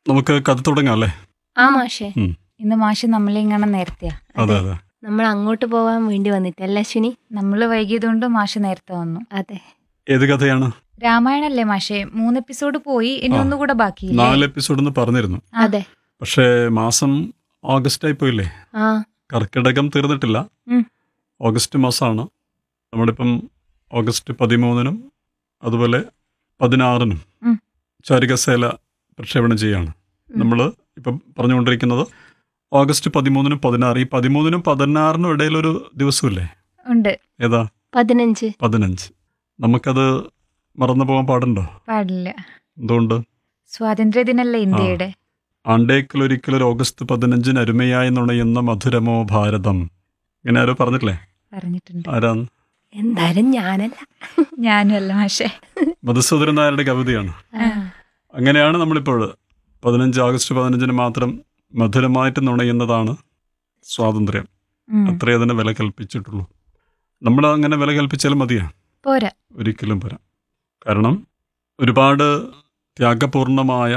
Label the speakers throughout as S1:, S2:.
S1: നമുക്ക് കഥ തുടങ്ങാം അല്ലേ
S2: ആ മാഷേ
S1: ഉം.
S3: ഇന്ന് മാഷ് നമ്മളെ ഇങ്ങനെ നേരത്തെയാ
S1: അതെ അതെ
S2: നമ്മൾ അങ്ങോട്ട് പോവാൻ വേണ്ടി വന്നിട്ടല്ല അശ്വിനി
S3: നമ്മള് വൈകിയതുകൊണ്ട് മാഷ് നേരത്തെ വന്നു
S2: അതെ
S1: ഏത് കഥയാണ്
S3: രാമായണല്ലേ മാഷേ മൂന്ന് എപ്പിസോഡ് പോയി ഇനി
S1: ആ.
S3: ഒന്നുകൂടെ ബാക്കിയില്ലേ
S1: നാല് എപ്പിസോഡ് എന്ന് പറഞ്ഞിരുന്നു
S3: ആ.
S2: അതെ
S1: പക്ഷേ മാസം ഓഗസ്റ്റ് ആയി പോയില്ലേ
S2: ആ
S1: കർക്കിടകം തീർന്നിട്ടില്ല
S3: ഉം.
S1: ഓഗസ്റ്റ് മാസമാണ് നമ്മളിപ്പം ഓഗസ്റ്റ് പതിമൂന്നിനും അതുപോലെ പതിനാറിനും
S3: ഉം.
S1: ചാരികസേല പ്രക്ഷേപണം ചെയ്യാണ്
S2: ഉം.
S1: നമ്മൾ ഇപ്പം പറഞ്ഞുകൊണ്ടിരിക്കുന്നത് ഓഗസ്റ്റ് പതിമൂന്നിനും പതിനാറ് ഈ പതിമൂന്നിനും പതിനാറിനും ഇടയിലൊരു ദിവസമില്ലേ
S3: ഉണ്ട്
S1: ഏതാ
S2: പതിനഞ്ച്
S1: പതിനഞ്ച് നമുക്കത് മറന്നു പോകാൻ പാടുണ്ടോ
S3: പാടില്ല
S1: എന്തുകൊണ്ട്
S3: സ്വാതന്ത്ര്യ ദിനല്ലേ ഇന്ത്യയുടെ
S1: ആണ്ടേക്കലൊരിക്കലൊരു ഓഗസ്റ്റ് പതിനഞ്ചിന് അരുമയായി നുണയുന്ന മധുരമോ ഭാരതം ഇങ്ങനെ ആരോ പറഞ്ഞിട്ടില്ലേ
S3: പറഞ്ഞിട്ടുണ്ട്
S1: ആരാന്ന്
S2: എന്തായാലും ഞാനല്ല
S3: ഞാനും അല്ല മാഷേ
S1: മധുസൂദരൻ നായരുടെ കവിതയാണ്
S2: ആ.
S1: അങ്ങനെയാണ് നമ്മളിപ്പോൾ പതിനഞ്ച് ഓഗസ്റ്റ് പതിനഞ്ചിന് മാത്രം മധുരമായിട്ട് നുണയുന്നതാണ് സ്വാതന്ത്ര്യം
S3: ഉം.
S1: അത്രേ അതിന് വില കൽപ്പിച്ചിട്ടുള്ളൂ നമ്മൾ അങ്ങനെ വില കൽപ്പിച്ചാലും മതിയാ
S3: പോരാ
S1: ഒരിക്കലും പോരാ കാരണം ഒരുപാട് ത്യാഗപൂർണമായ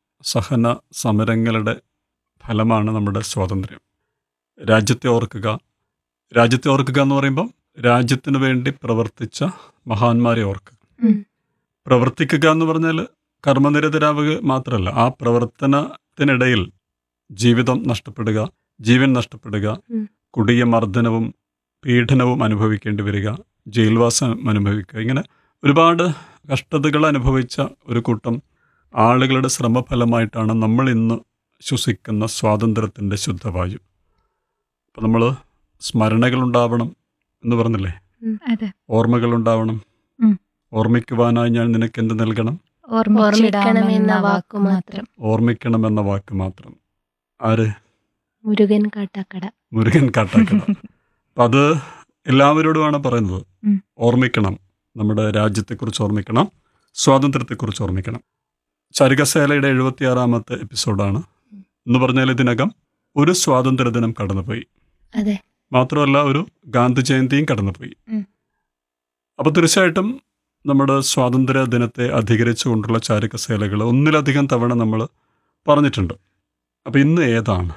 S1: സഹന സമരങ്ങളുടെ ഫലമാണ് നമ്മുടെ സ്വാതന്ത്ര്യം രാജ്യത്തെ ഓർക്കുക രാജ്യത്തെ ഓർക്കുക എന്ന് പറയുമ്പം രാജ്യത്തിന് വേണ്ടി പ്രവർത്തിച്ച മഹാന്മാരെ ഓർക്കുക
S2: ഉം.
S1: പ്രവർത്തിക്കുക എന്ന് പറഞ്ഞാൽ കർമ്മനിരതരാവുക മാത്രമല്ല ആ പ്രവർത്തനത്തിനിടയിൽ ജീവിതം നഷ്ടപ്പെടുക ജീവൻ നഷ്ടപ്പെടുക
S2: ഉം.
S1: കുടിയ മർദ്ദനവും പീഡനവും അനുഭവിക്കേണ്ടി വരിക ജയിൽവാസം അനുഭവിക്കുക ഇങ്ങനെ ഒരുപാട് കഷ്ടതകൾ അനുഭവിച്ച ഒരു കൂട്ടം ആളുകളുടെ ശ്രമഫലമായിട്ടാണ് നമ്മൾ ഇന്ന് ശ്വസിക്കുന്ന സ്വാതന്ത്ര്യത്തിൻ്റെ ശുദ്ധവായു അപ്പം നമ്മൾ സ്മരണകളുണ്ടാവണം എന്ന് പറഞ്ഞില്ലേ
S3: അതെ
S1: ഓർമ്മകളുണ്ടാവണം
S3: ഉം.
S1: ഓർമ്മിക്കുവാനായി ഞാൻ നിനക്ക് എന്ത് നൽകണം
S3: ഓർമ്മിച്ചിടാമെന്ന വാക്കു മാത്രം
S1: ഓർമ്മിക്കണമെന്ന വാക്ക് മാത്രം ആര്
S2: മുരുകൻ കാട്ടാക്കട
S1: മുരുകൻ കാട്ടാക്കട അപ്പം അത് എല്ലാവരോടുമാണ് പറയുന്നത്
S3: ഉം.
S1: ഓർമ്മിക്കണം നമ്മുടെ രാജ്യത്തെക്കുറിച്ച് ഓർമ്മിക്കണം സ്വാതന്ത്ര്യത്തെക്കുറിച്ച് ഓർമ്മിക്കണം ചരികസേലയുടെ എഴുപത്തിയാറാമത്തെ എപ്പിസോഡാണ് എന്ന് പറഞ്ഞാൽ ഇതിനകം ഒരു സ്വാതന്ത്ര്യ ദിനം കടന്നുപോയി
S2: അതെ
S1: മാത്രമല്ല ഒരു ഗാന്ധി ജയന്തിയും കടന്നുപോയി
S3: ഉം.
S1: അപ്പോൾ തീർച്ചയായിട്ടും നമ്മുടെ സ്വാതന്ത്ര്യ ദിനത്തെ അധികരിച്ചുകൊണ്ടുള്ള ചാരികസേലകൾ ഒന്നിലധികം തവണ നമ്മൾ പറഞ്ഞിട്ടുണ്ട് അപ്പോൾ ഇന്ന് ഏതാണ്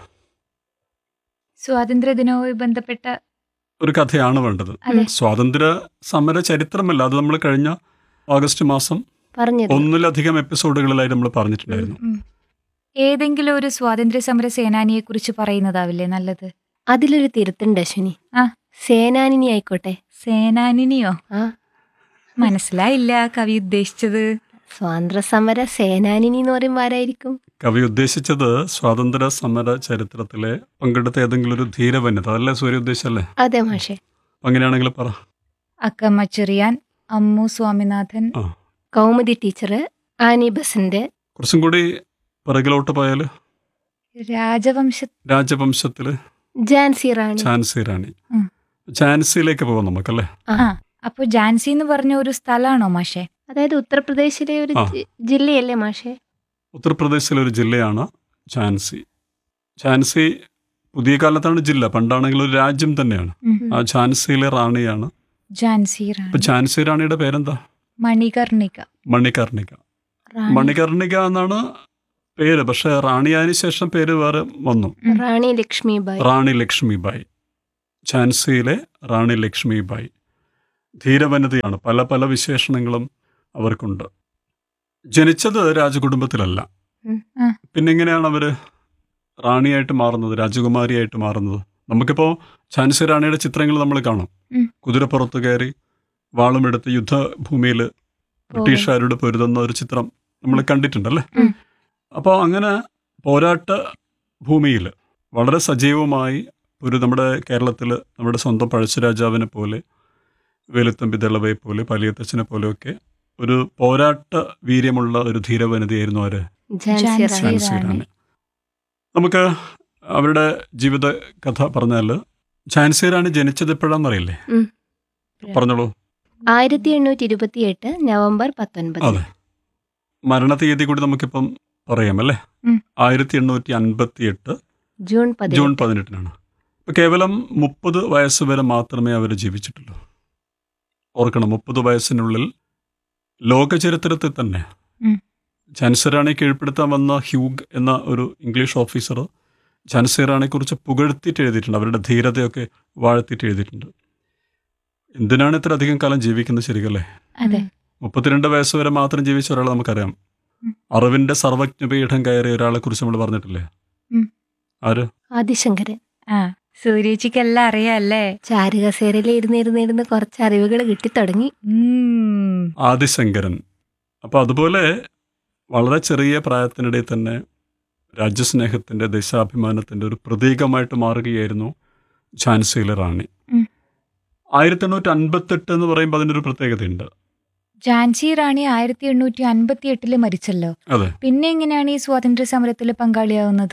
S3: സ്വാതന്ത്ര്യ ദിനവുമായി ബന്ധപ്പെട്ട
S1: ഒരു കഥയാണ് വേണ്ടത്
S3: അതെ
S1: സ്വാതന്ത്ര്യ സമര ചരിത്രമല്ല അത് നമ്മൾ കഴിഞ്ഞ ഓഗസ്റ്റ് മാസം
S2: പറഞ്ഞത്
S1: ഒന്നിലധികം എപ്പിസോഡുകളിലായി നമ്മൾ പറഞ്ഞിട്ടുണ്ടായിരുന്നു
S3: ഉം. ഏതെങ്കിലും ഒരു സ്വാതന്ത്ര്യ സമര സേനാനിയെ കുറിച്ച് പറയുന്നതാവില്ലേ നല്ലത്
S2: അതിലൊരു തിരുത്തുണ്ട് അശ്വിനി
S3: ആ.
S2: സേനാനിനി ആയിക്കോട്ടെ
S3: സേനാനിനിയോ
S2: ആ
S3: മനസ്സിലായില്ല കവി ഉദ്ദേശിച്ചത്
S2: സ്വാതന്ത്ര്യ സമര സേനാനിനി എന്ന് പറയുമ്പോൾ ആരായിരിക്കും
S1: കവി ഉദ്ദേശിച്ചത് സ്വാതന്ത്ര്യ സമര ചരിത്രത്തിലെ പങ്കെടുത്ത ഏതെങ്കിലും ഒരു ധീരവനിത അതല്ലേ സൂര്യ ഉദ്ദേശമല്ലേ
S2: അതെ മാഷെ
S1: അങ്ങനെയാണെങ്കിൽ പറ
S3: അക്കമ്മ ചെറിയാൻ അമ്മു സ്വാമിനാഥൻ
S1: ആ
S2: കൗമുദി ടീച്ചർ ആനി ബസന്റ്
S1: കുറച്ചും കൂടി പിറകിലോട്ട് പോയാൽ
S3: രാജവംശ
S1: രാജവംശത്തിൽ
S2: ജാൻസി റാണി
S1: ഝാൻസി റാണി
S3: ഉം.
S1: ഝാൻസിയിലേക്ക് പോകാം നമുക്കല്ലേ
S3: ആ അപ്പൊ ജാൻസി എന്ന് പറഞ്ഞ ഒരു സ്ഥലമാണോ മാഷെ
S2: അതായത് ഉത്തർപ്രദേശിലെ ഒരു
S1: ആ.
S2: ജി- ജില്ലയല്ലേ മാഷെ
S1: ഉത്തർപ്രദേശിലെ ഒരു ജില്ലയാണ് ഝാൻസി ഝാൻസി പുതിയ കാലത്താണ് ജില്ല പണ്ടാണെങ്കിൽ ഒരു രാജ്യം തന്നെയാണ്
S3: ഉം.
S1: ആ ഝാൻസിയിലെ റാണിയാണ്
S3: ജാൻസി
S1: ഇപ്പൊ
S3: റാണി
S1: ഝാൻസി റാണിയുടെ പേരെന്താ
S3: മണികർണിക
S1: മണികർണിക
S2: റാണി-
S1: മണികർണിക എന്നാണ് പേര് പക്ഷെ റാണിയായതിനു ശേഷം പേര് വേറെ വന്നു
S3: ഉം.
S2: റാണി ലക്ഷ്മിബായി
S1: റാണി ലക്ഷ്മിബായി ഝാൻസിയിലെ റാണി ലക്ഷ്മിബായി ധീരവനിതയാണ് പല പല വിശേഷണങ്ങളും അവർക്കുണ്ട് ജനിച്ചത് രാജകുടുംബത്തിലല്ല
S2: ഉം.
S3: ആ.
S1: പിന്നെ എങ്ങനെയാണ് അവര് റാണിയായിട്ട് മാറുന്നത് രാജകുമാരിയായിട്ട് മാറുന്നത് നമുക്കിപ്പോൾ ഝാൻസി റാണിയുടെ ചിത്രങ്ങൾ നമ്മൾ കാണും
S3: ഉം.
S1: കുതിരപ്പുറത്ത് കയറി വാളുമെടുത്ത് യുദ്ധഭൂമിയിൽ ബ്രിട്ടീഷുകാരോട് പൊരുതുന്ന ഒരു ചിത്രം നമ്മൾ കണ്ടിട്ടുണ്ടല്ലേ
S3: ഉം.
S1: അപ്പോൾ അങ്ങനെ പോരാട്ട ഭൂമിയിൽ വളരെ സജീവമായി ഒരു നമ്മുടെ കേരളത്തിൽ നമ്മുടെ സ്വന്തം പഴശ്ശിരാജാവിനെ പോലെ വേലുത്തമ്പി ദളവയെ പോലെ പലിയത്തച്ഛനെ പോലെയൊക്കെ ഒരു പോരാട്ട വീര്യമുള്ള ഒരു ധീരവനിതയായിരുന്നു ആര്
S2: ജാൻസി
S3: ജാൻസി
S2: റാണി
S1: ഝാൻസി
S3: റാണി.
S1: റാണി നമുക്ക് അവരുടെ ജീവിത കഥ പറഞ്ഞാൽ ഝാൻസി റാണി ജനിച്ചത് എപ്പോഴാണെന്നറിയില്ലേ
S2: ഉം.
S1: പറഞ്ഞോളൂ
S2: ആയിരത്തി എണ്ണൂറ്റി ഇരുപത്തി എട്ട് നവംബർ പത്തൊൻപത്
S1: അതെ മരണ തീയതി കൂടി നമുക്കിപ്പം പറയാം അല്ലേ
S3: ഉം.
S1: ആയിരത്തി എണ്ണൂറ്റി അൻപത്തി എട്ട്
S2: ജൂൺ
S1: ജൂൺ
S2: പതിനെട്ട്
S1: പതിനെട്ടിനാണ് ഇപ്പൊ കേവലം മുപ്പത് വയസ്സ് വരെ മാത്രമേ അവർ ജീവിച്ചിട്ടുള്ളൂ ഓർക്കണം മുപ്പത് വയസ്സിനുള്ളിൽ ലോക ചരിത്രത്തിൽ തന്നെ
S3: ഉം.
S1: ഝാൻസിറാണെ കീഴ്പ്പെടുത്താൻ വന്ന ഹ്യൂഗ് എന്ന ഒരു ഇംഗ്ലീഷ് ഓഫീസർ ഝാൻസിറാണെ കുറിച്ച് പുകഴ്ത്തിയിട്ട് എഴുതിയിട്ടുണ്ട് അവരുടെ ധീരതയൊക്കെ വാഴ്ത്തിയിട്ട് എഴുതിയിട്ടുണ്ട് എന്തിനാണ് ഇത്ര അധികം കാലം ജീവിക്കുന്നത് ശരിക്കല്ലേ
S3: അതെ
S1: മുപ്പത്തിരണ്ട് വയസ്സ് വരെ മാത്രം ജീവിച്ച ഒരാളെ നമുക്കറിയാം
S3: ഉം.
S1: അറിവിന്റെ സർവജ്ഞപീഠം കയറിയ ഒരാളെ കുറിച്ച് നമ്മൾ പറഞ്ഞിട്ടില്ലേ
S3: ഉം.
S1: ആര്
S2: ആദിശങ്കരൻ
S3: ആ സൂര്യേച്ചിക്കെല്ലാം അറിയാല്ലേ
S2: ചാരുകസേരയിൽ ഇരുന്ന് ഇരുന്ന് ഇരുന്ന് കുറച്ച് അറിവുകൾ കിട്ടിത്തുടങ്ങി
S3: ഉം.
S1: ആദിശങ്കരൻ അപ്പൊ അതുപോലെ വളരെ ചെറിയ പ്രായത്തിനിടയിൽ തന്നെ രാജ്യസ്നേഹത്തിന്റെ ദേശാഭിമാനത്തിന്റെ ഒരു പ്രതീകമായിട്ട് മാറുകയായിരുന്നു ഝാൻസിയിലെ റാണി
S3: ഉം.
S1: ആയിരത്തി എണ്ണൂറ്റി അൻപത്തെട്ട് എന്ന് പറയുമ്പോൾ അതിനൊരു പ്രത്യേകതയുണ്ട്
S3: ഝാൻസി റാണി ആയിരത്തി എണ്ണൂറ്റി അൻപത്തി എട്ടില് മരിച്ചല്ലോ
S1: അതെ
S3: പിന്നെ എങ്ങനെയാണ് ഈ സ്വാതന്ത്ര്യ സമരത്തിൽ പങ്കാളിയാവുന്നത്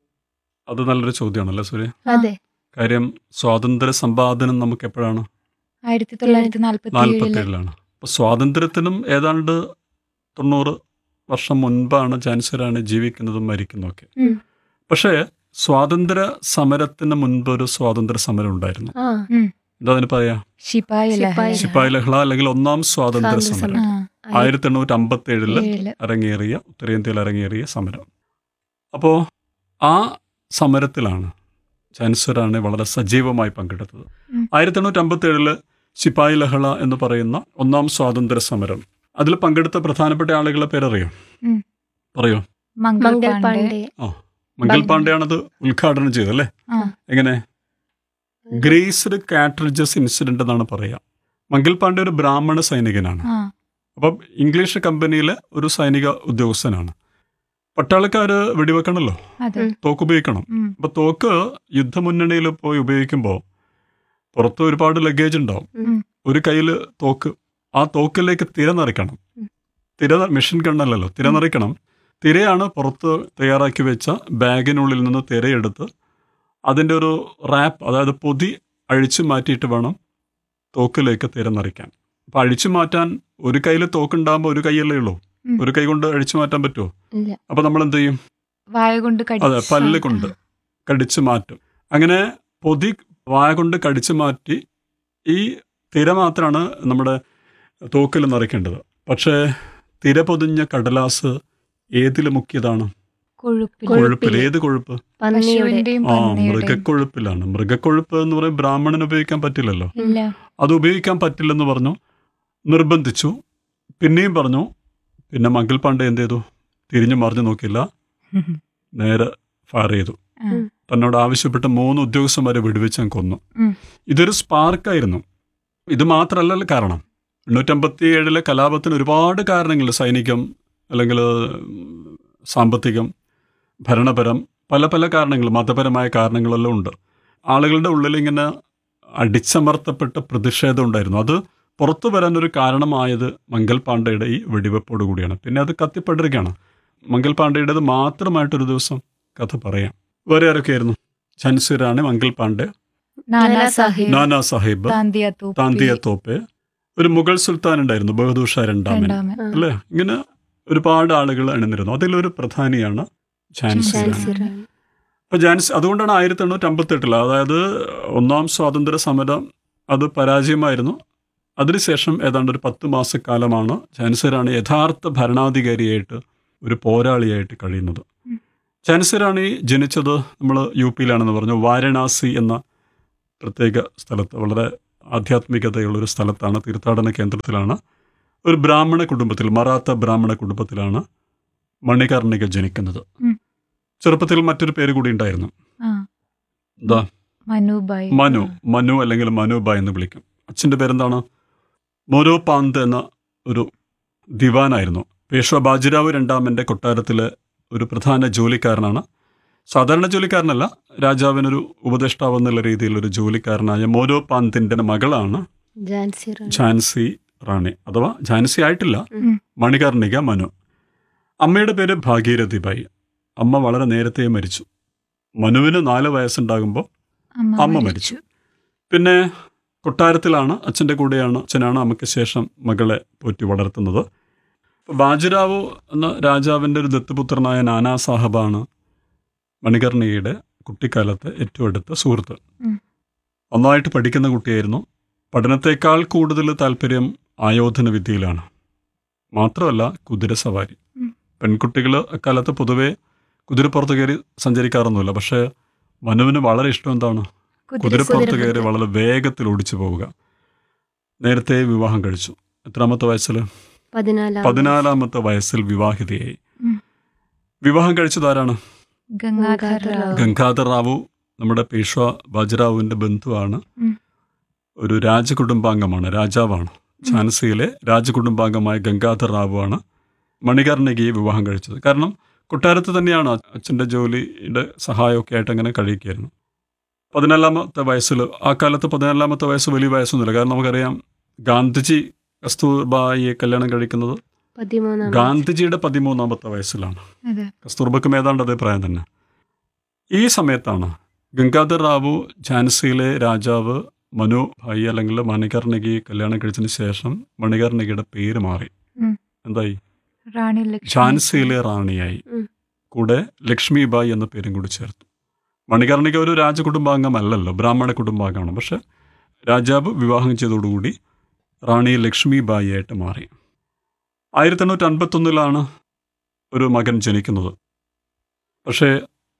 S1: അത് നല്ലൊരു ചോദ്യമാണല്ലോ സൂര്യ
S2: അതെ
S1: കാര്യം സ്വാതന്ത്ര്യ സമ്പാദനം നമുക്ക് എപ്പോഴാണ്
S3: ആയിരത്തി തൊള്ളായിരത്തി നാൽപ്പത്തി ഏഴില്
S1: നാൽപ്പത്തേഴിലാണ് അപ്പൊ സ്വാതന്ത്ര്യത്തിനും ഏതാണ്ട് തൊണ്ണൂറ് വർഷം മുൻപാണ് ഝാൻസിറാണി ജീവിക്കുന്നതും മരിക്കുന്നതൊക്കെ
S2: ഉം.
S1: പക്ഷേ സ്വാതന്ത്ര്യ സമരത്തിന് മുൻപ് ഒരു സ്വാതന്ത്ര്യ സമരം ഉണ്ടായിരുന്നു
S2: ആ
S1: എന്താ അതിന് പറയാ
S3: ശിപായി ലഹള.
S2: ശിപായി
S1: ശിപ്പായി ലഹള അല്ലെങ്കിൽ ഒന്നാം സ്വാതന്ത്ര്യ
S2: സ്വാതന്ത്ര്യ
S1: സമരം
S3: ആ,
S1: ആയിരത്തി എണ്ണൂറ്റി അമ്പത്തി ഏഴില്
S3: ഏഴില്.
S1: അരങ്ങേറിയ ഉത്തരേന്ത്യയിൽ അരങ്ങേറിയ സമരം അപ്പോൾ ആ സമരത്തിലാണ് ഝാൻസിറാണി വളരെ സജീവമായി പങ്കെടുത്തത്
S3: ഉം.
S1: ആയിരത്തി എണ്ണൂറ്റി അമ്പത്തി ഏഴില് ശിപ്പായി ലഹള എന്ന് പറയുന്ന ഒന്നാം സ്വാതന്ത്ര്യ സമരം അതിൽ പങ്കെടുത്ത പ്രധാനപ്പെട്ട ആളുകളെ പേരറിയോ
S3: ഉം.
S1: പറയോ
S3: മംഗൾ
S2: മംഗൾ
S3: പാണ്ഡെ
S2: പാണ്ഡെ
S1: മംഗൾ
S2: ബംഗ-
S1: പാണ്ഡെയാണത് ഉദ്ഘാടനം ചെയ്തല്ലേ
S3: ആ.
S1: എങ്ങനെ ഗ്രേസ്ഡ് കാട്രിഡ്ജസ് ഇൻസിഡന്റ് എന്നാണ് പറയുക മംഗൾ പാണ്ഡെ ഒരു ബ്രാഹ്മണ സൈനികനാണ്
S3: ആ
S1: അപ്പം ഇംഗ്ലീഷ് കമ്പനിയിലെ ഒരു സൈനിക ഉദ്യോഗസ്ഥനാണ് പട്ടാളക്കാർ വെടിവെക്കണമല്ലോ
S3: അതെ
S2: ഉം.
S1: തോക്ക് ഉപയോഗിക്കണം
S3: ഉം.
S1: അപ്പൊ തോക്ക് യുദ്ധമുന്നണിയിൽ പോയി ഉപയോഗിക്കുമ്പോൾ പുറത്ത് ഒരുപാട് ലഗേജ് ഉണ്ടാവും
S2: ഉം.
S1: ഒരു കയ്യിൽ തോക്ക് ആ തോക്കിലേക്ക് തിര നിറയ്ക്കണം
S2: ഉം.
S1: തിര മെഷീൻ കണ്ണല്ലല്ലോ തിര നിറയ്ക്കണം തിരയാണ് പുറത്ത് തയ്യാറാക്കി വെച്ച ബാഗിനുള്ളിൽ നിന്ന് തിരയെടുത്ത് അതിൻ്റെ ഒരു റാപ്പ് അതായത് പൊതി അഴിച്ചു മാറ്റിയിട്ട് വേണം തോക്കിലേക്ക് തിര നിറയ്ക്കാൻ അപ്പം അഴിച്ചു മാറ്റാൻ ഒരു കയ്യിൽ തോക്കുണ്ടാകുമ്പോൾ ഒരു കൈയല്ലേ ഉള്ളൂ
S3: ഉം.
S1: ഒരു കൈ കൊണ്ട് അഴിച്ചു മാറ്റാൻ പറ്റുമോ
S2: ഇല്ല
S1: അപ്പം നമ്മൾ എന്ത് ചെയ്യും
S3: വായ കൊണ്ട്
S1: അതെ
S3: കടിച്ച്
S1: പല്ല്
S3: ആ,
S1: കൊണ്ട് കടിച്ചു മാറ്റും അങ്ങനെ പൊതി വായ കൊണ്ട് കടിച്ചു മാറ്റി ഈ തിര മാത്രമാണ് നമ്മുടെ തോക്കിൽ നിറയ്ക്കേണ്ടത് പക്ഷേ തിര പൊതിഞ്ഞ കടലാസ് ഏതിൽ മുക്കിയതാണ്
S3: കൊഴുപ്പിൽ
S2: കൊഴുപ്പിൽ.
S1: കൊഴുപ്പിൽ ഏത് കൊഴുപ്പ്
S2: പന്നിയുടെ
S3: പശുവിന്റെയും
S1: ആ
S3: പന്നിയുടെയും
S1: മൃഗക്കൊഴുപ്പിലാണ് മൃഗക്കൊഴുപ്പ് എന്ന് പറയും ബ്രാഹ്മണന് ഉപയോഗിക്കാൻ പറ്റില്ലല്ലോ
S3: ഇല്ല
S1: അത് ഉപയോഗിക്കാൻ പറ്റില്ലെന്ന് പറഞ്ഞു നിർബന്ധിച്ചു പിന്നെയും പറഞ്ഞു പിന്നെ മംഗൾ പാണ്ഡെ എന്ത് ചെയ്തു തിരിഞ്ഞു മറിഞ്ഞു നോക്കില്ല നേരെ ഫയർ ചെയ്തു
S3: ആ,
S1: തന്നോട് ആവശ്യപ്പെട്ട മൂന്ന് ഉദ്യോഗസ്ഥന്മാരെ വെടിവെച്ച് അങ്ങ് കൊന്നു
S3: ഉം.
S1: ഇതൊരു സ്പാർക്കായിരുന്നു ഇത് മാത്രമല്ല കാരണം എണ്ണൂറ്റമ്പത്തി ഏഴിലെ കലാപത്തിന് ഒരുപാട് കാരണങ്ങളുണ്ട് സൈനികം അല്ലെങ്കിൽ ഉം, സാമ്പത്തികം ഭരണപരം പല പല കാരണങ്ങൾ മതപരമായ കാരണങ്ങളെല്ലാം ഉണ്ട് ആളുകളുടെ ഉള്ളിൽ ഇങ്ങനെ അടിച്ചമർത്തപ്പെട്ട പ്രതിഷേധം ഉണ്ടായിരുന്നു അത് പുറത്തു വരാൻ ഒരു കാരണമായത് മംഗൾ പാണ്ഡെയുടെ ഈ വെടിവെപ്പോട് കൂടിയാണ് പിന്നെ അത് കത്തിപ്പടരുകയാണ് മംഗൾ പാണ്ഡെയുടേത് മാത്രമായിട്ടൊരു ദിവസം കഥ പറയാം വേറെ ആരൊക്കെയായിരുന്നു ഝാൻസി റാണി മംഗൾ പാണ്ഡെ
S3: നാനാ സാഹിബ്
S1: നാനാ സാഹിബ്
S3: താന്തിയ തോപ്പി,
S1: താന്തിയ തോപ്പെ ഒരു മുഗൾ സുൽത്താൻ ഉണ്ടായിരുന്നു ബഹദൂർ ഷാ രണ്ടാമൻ
S3: രണ്ടാമൻ
S2: ആ.
S1: അല്ലേ ഇങ്ങനെ ഒരുപാട് ആളുകൾ അണിനിരുന്നു അതിലൊരു പ്രധാനിയാണ് ഝാൻസി റാണി
S2: ഝാൻസി റാണി
S1: അപ്പൊ ജാൻസ് അതുകൊണ്ടാണ് ആയിരത്തി എണ്ണൂറ്റി അമ്പത്തി എട്ടിൽ അതായത് ഒന്നാം സ്വാതന്ത്ര്യ സമരം അത് പരാജയമായിരുന്നു അതിനുശേഷം ഏതാണ്ട് ഒരു പത്ത് മാസക്കാലമാണ് ഝാൻസി റാണി യഥാർത്ഥ ഭരണാധികാരിയായിട്ട് ഒരു പോരാളിയായിട്ട് കഴിയുന്നത്
S3: ഉം.
S1: ഝാൻസി റാണി ജനിച്ചത് നമ്മൾ യു പിയിലാണെന്ന് പറഞ്ഞു വാരണാസി എന്ന പ്രത്യേക സ്ഥലത്ത് വളരെ ആധ്യാത്മികതയുള്ള ഒരു സ്ഥലത്താണ് തീർത്ഥാടന കേന്ദ്രത്തിലാണ് ഒരു ബ്രാഹ്മണ കുടുംബത്തിൽ മറാത്ത ബ്രാഹ്മണ കുടുംബത്തിലാണ് മണികർണിക ജനിക്കുന്നത്
S3: ഉം.
S1: ചെറുപ്പത്തിൽ മറ്റൊരു പേര് കൂടി ഉണ്ടായിരുന്നു
S3: ആ
S1: എന്താ
S3: മനുബായി
S1: മനു മനു അല്ലെങ്കിൽ മനുബ എന്ന് വിളിക്കും അച്ഛൻ്റെ പേരെന്താണ് മോരോപാന്ത് എന്ന ഒരു ദിവാനായിരുന്നു പേഷ്വ ബാജിരാവ് രണ്ടാമൻ്റെ കൊട്ടാരത്തിലെ ഒരു പ്രധാന ജോലിക്കാരനാണ് സാധാരണ ജോലിക്കാരനല്ല രാജാവിനൊരു ഉപദേഷ്ടാവ് എന്നുള്ള രീതിയിൽ ഒരു ജോലിക്കാരനായ മോരോപാന്തിൻ്റെ മകളാണ്
S2: ഝാൻസി റാണി
S1: ഝാൻസി റാണി അഥവാ ഝാൻസി ആയിട്ടില്ല
S3: ഉം.
S1: മണികർണിക മനു അമ്മയുടെ പേര് ഭാഗീരഥിബായി അമ്മ വളരെ നേരത്തെ മരിച്ചു മനുവിന് നാല് വയസ്സുണ്ടാകുമ്പോൾ അമ്മ മരിച്ചു പിന്നെ കൊട്ടാരത്തിലാണ് അച്ഛൻ്റെ കൂടെയാണ് അച്ഛനാണ് അമ്മയ്ക്ക് ശേഷം മകളെ പോറ്റി വളർത്തുന്നത് അപ്പോൾ ബാജിറാവു എന്ന രാജാവിൻ്റെ ഒരു ദത്തുപുത്രനായ നാനാ സാഹബാണ് മണികർണികയുടെ കുട്ടിക്കാലത്തെ ഏറ്റവും അടുത്ത സുഹൃത്ത്
S3: ഉം.
S1: നന്നായിട്ട് പഠിക്കുന്ന കുട്ടിയായിരുന്നു പഠനത്തേക്കാൾ കൂടുതൽ താല്പര്യം ആയോധന വിദ്യയിലാണ് മാത്രമല്ല കുതിരസവാരി
S3: ഉം.
S1: പെൺകുട്ടികൾ അക്കാലത്ത് പൊതുവെ കുതിരപ്പുറത്ത് കയറി സഞ്ചരിക്കാറൊന്നുമില്ല പക്ഷേ മനുവിന് വളരെ ഇഷ്ടം എന്താണ് കുതിരപ്പുറത്ത് കയറി വളരെ വേഗത്തിൽ ഓടിച്ചു പോവുക നേരത്തെ വിവാഹം കഴിച്ചു എത്രാമത്തെ വയസ്സിൽ
S2: പതിനാലാം
S1: പതിനാലാമത്തെ വയസ്സിൽ വിവാഹിതയായി
S3: ഉം.
S1: വിവാഹം കഴിച്ചതാരാണ്
S3: ഗംഗാധർ
S2: റാവു.
S1: ഗംഗാധർ റാവു നമ്മുടെ പേഷ്വ ബാജിറാവുവിന്റെ ബന്ധുവാണ്
S3: ഉം.
S1: ഒരു രാജകുടുംബാംഗമാണ് രാജാവാണ് ഝാൻസിയിലെ രാജകുടുംബാംഗമായ ഗംഗാധർ റാവുവാണ് മണികർണികയെ വിവാഹം കഴിച്ചത് കാരണം കൊട്ടാരത്ത് തന്നെയാണ് അച്ഛൻ്റെ ജോലിയുടെ സഹായമൊക്കെ ആയിട്ട് അങ്ങനെ കഴിക്കുകയായിരുന്നു പതിനാലാമത്തെ വയസ്സിൽ ആ കാലത്ത് പതിനാലാമത്തെ വയസ്സ് വലിയ വയസ്സൊന്നുമില്ല കാരണം നമുക്കറിയാം ഗാന്ധിജി കസ്തൂർബായിയെ കല്യാണം കഴിക്കുന്നത്
S2: പതിമൂന്നാം
S1: ഗാന്ധിജിയുടെ പതിമൂന്നാമത്തെ വയസ്സിലാണ്
S3: അതെ
S1: കസ്തൂർബക്കും ഏതാണ്ട് അതേ പ്രായം തന്നെ ഈ സമയത്താണ് ഗംഗാധർ റാവു ഝാൻസിയിലെ രാജാവ് മനു ഭായി അല്ലെങ്കിൽ മണികർണികയെ കല്യാണം കഴിച്ചതിന് ശേഷം മണികർണികയുടെ പേര് മാറി
S3: ഉം.
S1: എന്തായി
S3: റാണി ലക്ഷ്മി
S1: ഝാൻസിയിലെ റാണിയായി
S2: ഉം.
S1: കൂടെ ലക്ഷ്മിബായി എന്ന പേരും കൂടി ചേർത്തു മണികർണിക ഒരു രാജകുടുംബാംഗമല്ലല്ലോ ബ്രാഹ്മണ കുടുംബാംഗമാണ് പക്ഷെ രാജാവ് വിവാഹം ചെയ്തതോടുകൂടി റാണി ലക്ഷ്മിബായി ആയിട്ട് മാറി ആയിരത്തി എണ്ണൂറ്റി അൻപത്തൊന്നിലാണ് ഒരു മകൻ ജനിക്കുന്നത് പക്ഷേ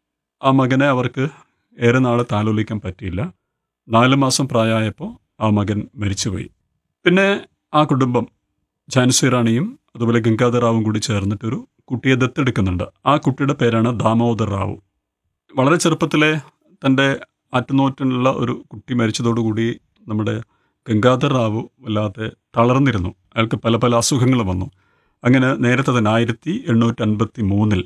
S1: ആ മകനെ അവർക്ക് ഏറെ നാൾ താലോലിക്കാൻ പറ്റിയില്ല നാല് മാസം പ്രായമായപ്പോൾ ആ മകൻ മരിച്ചുപോയി പിന്നെ ആ കുടുംബം ഝാൻസി റാണിയും അതുപോലെ ഗംഗാധർ റാവും കൂടി ചേർന്നിട്ടൊരു കുട്ടിയെ ദത്തെടുക്കുന്നുണ്ട് ആ കുട്ടിയുടെ പേരാണ് ദാമോദർ റാവു വളരെ ചെറുപ്പത്തിലെ തൻ്റെ ആറ്റുനോറ്റിനുള്ള ഒരു കുട്ടി മരിച്ചതോടുകൂടി നമ്മുടെ ഗംഗാധർ റാവു വല്ലാതെ തളർന്നിരുന്നു അയാൾക്ക് പല പല അസുഖങ്ങൾ വന്നു അങ്ങനെ നേരത്തെ തന്നെ ആയിരത്തി എണ്ണൂറ്റി അൻപത്തി മൂന്നിൽ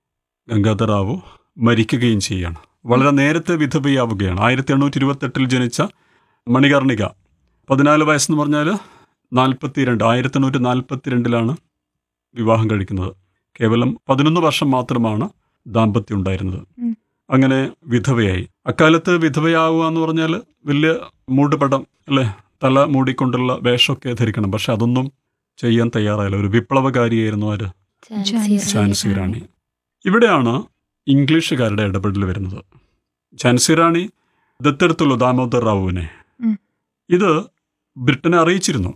S1: ഗംഗാധർ റാവു മരിക്കുകയും ചെയ്യുകയാണ് വളരെ നേരത്തെ വിധവയാവുകയാണ് ആയിരത്തി എണ്ണൂറ്റി ഇരുപത്തെട്ടിൽ ജനിച്ച മണികർണിക പതിനാല് വയസ്സെന്ന് പറഞ്ഞാൽ നാൽപ്പത്തിരണ്ട് ആയിരത്തി എണ്ണൂറ്റി നാൽപ്പത്തിരണ്ടിലാണ് വിവാഹം കഴിക്കുന്നത് കേവലം പതിനൊന്ന് വർഷം മാത്രമാണ് ദാമ്പത്യം ഉണ്ടായിരുന്നത്
S3: ഉം.
S1: അങ്ങനെ വിധവയായി അക്കാലത്ത് വിധവയാവുക എന്ന് പറഞ്ഞാൽ വലിയ മൂടുപടം അല്ലേ തല മൂടിക്കൊണ്ടുള്ള വേഷമൊക്കെ ധരിക്കണം പക്ഷെ അതൊന്നും ചെയ്യാൻ തയ്യാറായില്ല ഒരു വിപ്ലവകാരിയായിരുന്നു ആര്
S2: ഝാൻസി
S1: ഝാൻസി റാണി ഇവിടെയാണ് ഇംഗ്ലീഷുകാരുടെ ഇടപെടൽ വരുന്നത് ഝാൻസി റാണി ദത്തെടുത്തുള്ളൂ ദാമോദർ റാവുവിനെ
S3: ഉം.
S1: ഇത് ബ്രിട്ടനെ അറിയിച്ചിരുന്നു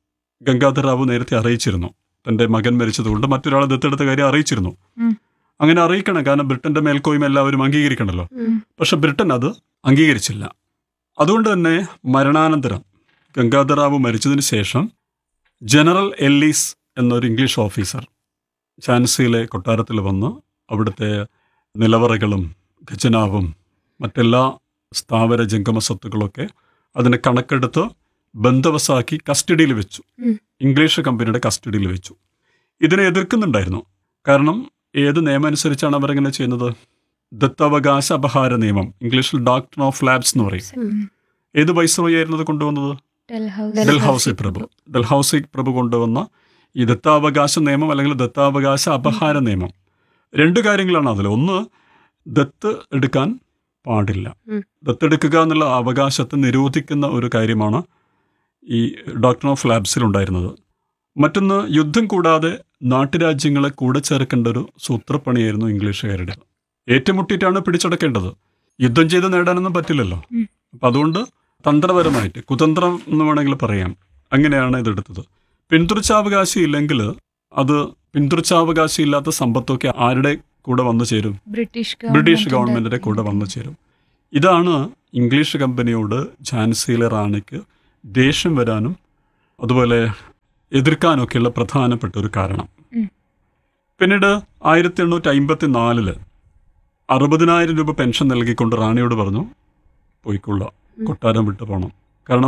S1: ഗംഗാധർ റാവു നേരത്തെ അറിയിച്ചിരുന്നു തൻ്റെ മകൻ മരിച്ചതുകൊണ്ട് മറ്റൊരാളെ ദത്തെടുത്ത കാര്യം അറിയിച്ചിരുന്നു
S3: ഉം.
S1: അങ്ങനെ അറിയിക്കണം കാരണം ബ്രിട്ടന്റെ മേൽക്കോയ്മ എല്ലാവരും അംഗീകരിക്കണമല്ലോ
S2: ഉം.
S1: പക്ഷെ ബ്രിട്ടൻ അത് അംഗീകരിച്ചില്ല അതുകൊണ്ട് തന്നെ മരണാനന്തരം ഗംഗാധർ റാവു മരിച്ചതിന് ശേഷം ജനറൽ എല്ലീസ് എന്നൊരു ഇംഗ്ലീഷ് ഓഫീസർ ഝാൻസിയിലെ കൊട്ടാരത്തിൽ വന്ന് അവിടുത്തെ നിലവറകളും ഖജനാവും മറ്റെല്ലാ സ്ഥാവര ജംഗമ സ്വത്തുക്കളൊക്കെ അതിനെ കണക്കെടുത്ത് ബന്ധവസാക്കി കസ്റ്റഡിയിൽ വെച്ചു
S2: ഉം.
S1: ഇംഗ്ലീഷ് കമ്പനിയുടെ കസ്റ്റഡിയിൽ വെച്ചു ഇതിനെ എതിർക്കുന്നുണ്ടായിരുന്നു കാരണം ഏത് നിയമം അനുസരിച്ചാണ് അവരെങ്ങനെ ചെയ്യുന്നത് ദത്തവകാശ അപഹാര നിയമം ഇംഗ്ലീഷിൽ ഡോക്ടർ ഓഫ് ലാബ്സ് എന്ന് പറയും
S2: ഉം.
S1: ഏത് വൈസ്രോയി ആയിരുന്നത് കൊണ്ടുവന്നത്
S3: ഡൽഹൌസി
S1: ഡൽഹൌസി പ്രഭു ഡൽഹൌസി പ്രഭു കൊണ്ടുവന്ന ഈ ദത്താവകാശ നിയമം അല്ലെങ്കിൽ ദത്താവകാശ അപഹാര നിയമം രണ്ട് കാര്യങ്ങളാണ് അതിൽ ഒന്ന് ദത്ത് എടുക്കാൻ പാടില്ല
S2: ഉം.
S1: ദത്തെടുക്കുക എന്നുള്ള അവകാശത്തെ നിരോധിക്കുന്ന ഒരു കാര്യമാണ് ഈ ഡോക്ടർ ഓഫ് ലാബ്സിൽ ഉണ്ടായിരുന്നത് മറ്റൊന്ന് യുദ്ധം കൂടാതെ നാട്ടുരാജ്യങ്ങളെ കൂടെ ചേർക്കേണ്ട ഒരു സൂത്രപ്പണിയായിരുന്നു ഇംഗ്ലീഷുകാരുടെ ഏറ്റുമുട്ടിയിട്ടാണ് പിടിച്ചടക്കേണ്ടത് യുദ്ധം ചെയ്ത് നേടാനൊന്നും പറ്റില്ലല്ലോ
S3: ഉം.
S1: അപ്പം അതുകൊണ്ട് തന്ത്രപരമായിട്ട് കുതന്ത്രം എന്ന് വേണമെങ്കിൽ പറയാം അങ്ങനെയാണ് ഇതെടുത്തത് പിന്തുടർച്ചാവകാശം ഇല്ലെങ്കിൽ അത് പിന്തുടർച്ചാവകാശം ഇല്ലാത്ത സമ്പത്തൊക്കെ ആരുടെ കൂടെ വന്നു ചേരും
S3: ബ്രിട്ടീഷ്
S1: ബ്രിട്ടീഷ് ഗവൺമെന്റിന്റെ കൂടെ വന്നു ചേരും ഇതാണ് ഇംഗ്ലീഷ് കമ്പനിയോട് ഝാൻസിയിലെ റാണിക്ക് ദേഷ്യം വരാനും അതുപോലെ എതിർക്കാനൊക്കെയുള്ള പ്രധാനപ്പെട്ട ഒരു കാരണം
S3: ഉം.
S1: പിന്നീട് ആയിരത്തി എണ്ണൂറ്റി അമ്പത്തി നാലില് അറുപതിനായിരം രൂപ പെൻഷൻ നൽകിക്കൊണ്ട് റാണിയോട് പറഞ്ഞു പോയിക്കൊള്ളുക കൊട്ടാരം വിട്ടു പോകണം കാരണം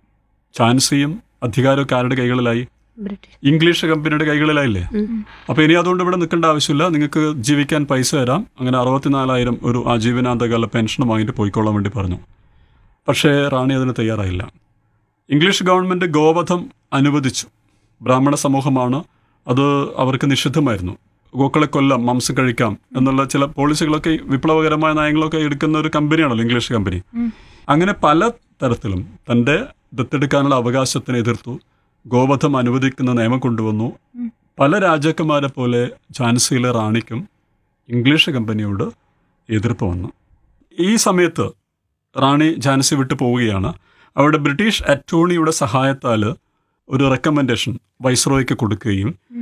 S1: ഝാൻസിയും അധികാരമൊക്കെ ആരുടെ കൈകളിലായി
S2: ബ്രിട്ടീഷ്
S1: ഇംഗ്ലീഷ് കമ്പനിയുടെ കൈകളിലായില്ലേ
S2: ഉം.
S1: അപ്പോൾ ഇനി അതുകൊണ്ട് ഇവിടെ നിൽക്കേണ്ട ആവശ്യമില്ല നിങ്ങൾക്ക് ജീവിക്കാൻ പൈസ തരാം അങ്ങനെ അറുപത്തിനാലായിരം ഒരു ആജീവനാന്തകാല പെൻഷൻ വാങ്ങിയിട്ട് പോയിക്കൊള്ളാൻ വേണ്ടി പറഞ്ഞു പക്ഷേ റാണി അതിന് തയ്യാറായില്ല ഇംഗ്ലീഷ് ഗവൺമെൻറ് ഗോവധം അനുവദിച്ചു ബ്രാഹ്മണ സമൂഹമാണ് അത് അവർക്ക് നിഷിദ്ധമായിരുന്നു ഗോക്കളെ കൊല്ലാം മാംസം കഴിക്കാം എന്നുള്ള ചില പോളിസികളൊക്കെ വിപ്ലവകരമായ നയങ്ങളൊക്കെ എടുക്കുന്ന ഒരു കമ്പനിയാണല്ലോ ഇംഗ്ലീഷ് കമ്പനി
S3: ഉം.
S1: അങ്ങനെ പല തരത്തിലും തൻ്റെ ദത്തെടുക്കാനുള്ള അവകാശത്തിനെ എതിർത്തു ഗോവധം അനുവദിക്കുന്ന നിയമം കൊണ്ടുവന്നു
S3: ഉം.
S1: പല രാജാക്കന്മാരെ പോലെ ഝാൻസിയിലെ റാണിക്കും ഇംഗ്ലീഷ് കമ്പനിയോട് എതിർപ്പ് വന്നു ഈ സമയത്ത് റാണി ഝാൻസി വിട്ടു പോവുകയാണ് അവിടെ ബ്രിട്ടീഷ് അറ്റോർണിയുടെ സഹായത്താൽ ഒരു റെക്കമെൻഡേഷൻ വൈസ്രോയ്ക്ക് കൊടുക്കുകയും
S3: ഉം.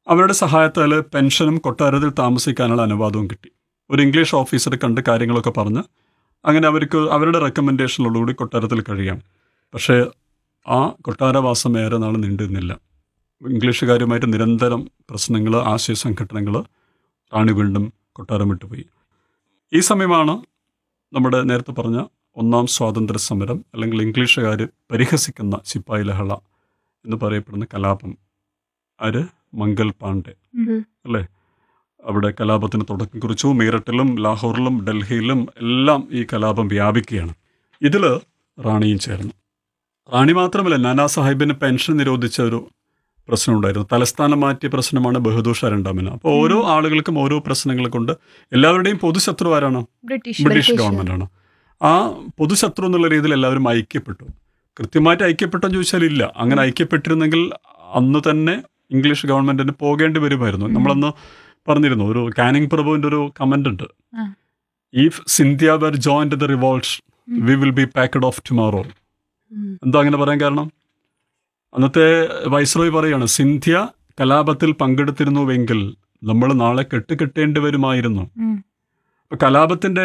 S1: അവരുടെ സഹായത്താൽ പെൻഷനും കൊട്ടാരത്തിൽ താമസിക്കാനുള്ള അനുവാദവും കിട്ടി ഒരു ഇംഗ്ലീഷ് ഓഫീസറെ കണ്ട് കാര്യങ്ങളൊക്കെ പറഞ്ഞ് അങ്ങനെ അവർക്ക് അവരുടെ റെക്കമെൻഡേഷനിലോടുകൂടി കൊട്ടാരത്തിൽ കഴിയാം പക്ഷേ ആ കൊട്ടാരവാസം ഏറെ നാൾ നീണ്ടുനിന്നില്ല ഇംഗ്ലീഷുകാരുമായിട്ട് നിരന്തരം പ്രശ്നങ്ങൾ ആശയ സംഘടനകൾ റാണി വീണ്ടും കൊട്ടാരം വിട്ടുപോയി ഈ സമയമാണ് നമ്മുടെ നേരത്തെ പറഞ്ഞ ഒന്നാം സ്വാതന്ത്ര്യ സമരം അല്ലെങ്കിൽ ഇംഗ്ലീഷുകാർ പരിഹസിക്കുന്ന സിപ്പായി ലഹള എന്ന് പറയപ്പെടുന്ന കലാപം ആര് മംഗൽ പാണ്ഡെ
S2: ഉം.
S1: അല്ലേ അവിടെ കലാപത്തിന് തുടക്കം കുറിച്ചു മീററ്റിലും ലാഹോറിലും ഡൽഹിയിലും എല്ലാം ഈ കലാപം വ്യാപിക്കുകയാണ് ഇതിൽ റാണിയും ചേർന്നു റാണി മാത്രമല്ല നാനാ സാഹിബിന് പെൻഷൻ നിരോധിച്ച ഒരു പ്രശ്നമുണ്ടായിരുന്നു തലസ്ഥാനം മാറ്റിയ പ്രശ്നമാണ് ബഹദൂർ ഷാ രണ്ടാമന് അപ്പോൾ ഓരോ ആളുകൾക്കും ഓരോ പ്രശ്നങ്ങൾ കൊണ്ട് എല്ലാവരുടെയും പൊതുശത്രു ആരാണ്
S3: ബ്രിട്ടീഷ്
S1: ബ്രിട്ടീഷ്
S2: ബ്രിട്ടീഷ്.
S1: ഗവൺമെൻറ്റാണ് ആ പൊതുശത്രു എന്നുള്ള രീതിയിൽ എല്ലാവരും ഐക്യപ്പെട്ടു കൃത്യമായിട്ട് ഐക്യപ്പെട്ടെന്ന് ചോദിച്ചാൽ ഇല്ല അങ്ങനെ ഐക്യപ്പെട്ടിരുന്നെങ്കിൽ അന്ന് തന്നെ ഇംഗ്ലീഷ് ഗവൺമെന്റിന് പോകേണ്ടി വരുമായിരുന്നു
S3: ഉം.
S1: നമ്മളന്ന് പറഞ്ഞിരുന്നു ഒരു കാനിങ് പ്രഭുവിന്റെ ഒരു കമന്റ് ഉണ്ട്
S3: ആ.
S1: If Scindia were joined the revolt
S3: hmm.
S1: We will be packed off tomorrow
S2: hmm.
S1: എന്താ അങ്ങനെ പറയാൻ കാരണം അന്നത്തെ വൈസ്രോയ് പറയാണ് സിന്ധ്യ കലാപത്തിൽ പങ്കെടുത്തിരുന്നുവെങ്കിൽ നമ്മൾ നാളെ കെട്ടുകെട്ടേണ്ടി വരുമായിരുന്നു
S3: ഉം.
S1: അപ്പൊ കലാപത്തിന്റെ